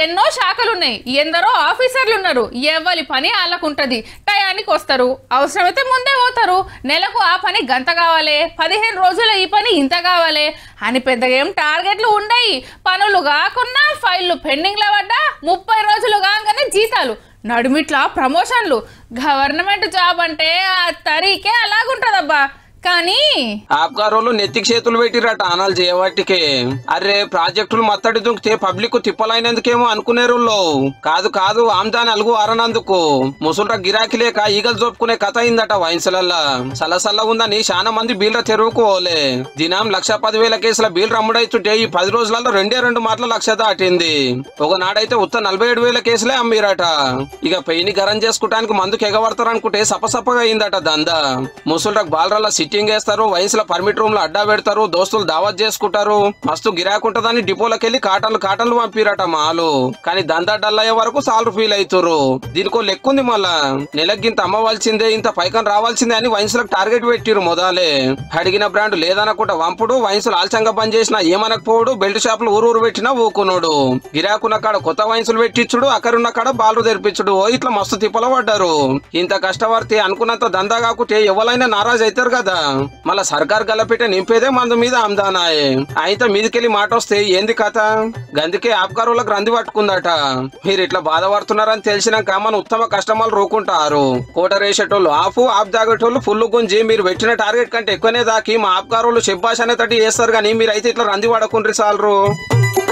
ఎన్నో శాఖలు ఉన్నాయి ఎందరో ఆఫీసర్లు ఉన్నారు ఎవరి పని వాళ్ళకుంటది టయానికి వస్తారు అవసరమైతే ముందే పోతారు నెలకు ఆ పని గంత కావాలి పదిహేను రోజులు ఈ పని ఇంత కావాలి అని పెద్దగా ఏం టార్గెట్లు ఉండయి పనులు కాకుండా ఫైళ్ళు పెండింగ్లో పడ్డా ముప్పై రోజులు కాగానే జీతాలు నడుమిట్లా ప్రమోషన్లు గవర్నమెంట్ జాబ్ అంటే ఆ తరీకే అలాగుంటదబ్బా కానీ ఆప్గారోళ్ళు నెత్తికి చేతులు పెట్టిరట ఆనాలు చేయవాటికే అరే ప్రాజెక్టులు మత్తడి దుంకితే పబ్లిక్ తిప్పలైనందుకేమో అనుకునేరు కాదు కాదు ఆమ్దాని అలుగు ఆరనందుకు ముసుల్రా గిరాకీ లేక ఈగలు జోపుకునే కథ అయిందట వైన్సులల్లా సలసల్ల ఉందని చాలా మంది బీల్ర తెరువుకు పోలే దినం లక్ష పదివేల కేసుల బీల్ రమ్ముడైతుంటే ఈ పది రోజులలో రెండే రెండు మాటల లక్ష దాటింది ఒకనాడైతే ఉత్త నలభై ఏడు వేల కేసులే అమ్మిరట ఇక పెయిని గరం చేసుకోవడానికి మందుకు ఎగబడతారు అనుకుంటే సపసపగా అయిందట దందా ముసుల్రకు బాలరాల సిట్టింగ్ వేస్తారు వయసులో పర్మిట్ రూమ్ లో అడ్డా పెడతారు దోస్తులు దావత్ చేసుకుంటారు మస్తు గిరాకుంటదని డిపోలోకి వెళ్ళి కాటన్లు కాటన్లు పంపిరట మాలు కానీ దందా డల్ అయ్యే వరకు సాలరు ఫీల్ అవుతారు దీనికో లెక్కుంది మళ్ళా నెలకి ఇంత అమ్మవలసిందే ఇంత పైకం రావాల్సిందే అని వయసులకు టార్గెట్ పెట్టిరు మొదలే అడిగిన బ్రాండ్ లేదనకుండా వంపుడు వయసులు ఆల్చంగా పని చేసినా ఏమనకపోవడు బెల్ట్ షాపులు ఊరు ఊరు పెట్టినా ఊకునుడు గిరాకున్న కాడ కొత్త వయసులు పెట్టించుడు అక్కడున్న కాడ బాలు తెరిపించుడు ఓ ఇట్లా మస్తు తిప్పల పడ్డారు ఇంత కష్టపడితే అనుకున్నంత దందా కాకుంటే ఎవరైనా నారాజు అవుతారు కదా మళ్ళా సర్కార్ గలపెట్టే నింపేదే మందు మీద ఆమ్దానాయే అయితే మీదికెళ్ళి మాట వస్తే ఏంది కథ గందుకే ఆపకారులకు రంది పట్టుకుందట మీరు ఇట్లా బాధపడుతున్నారని తెలిసినాక మన ఉత్తమ కస్టమర్లు రూకుంటారు కోట రేసేటోళ్ళు ఆఫ్ ఆప్ జాగేటోళ్ళు ఫుల్ గుంజి మీరు పెట్టిన టార్గెట్ కంటే ఎక్కువనే దాకి మా ఆప్కారులు చెప్పాష్ అనే తట్టి చేస్తారు కానీ మీరు అయితే ఇట్లా రంది పడకుండ్రి సాలరు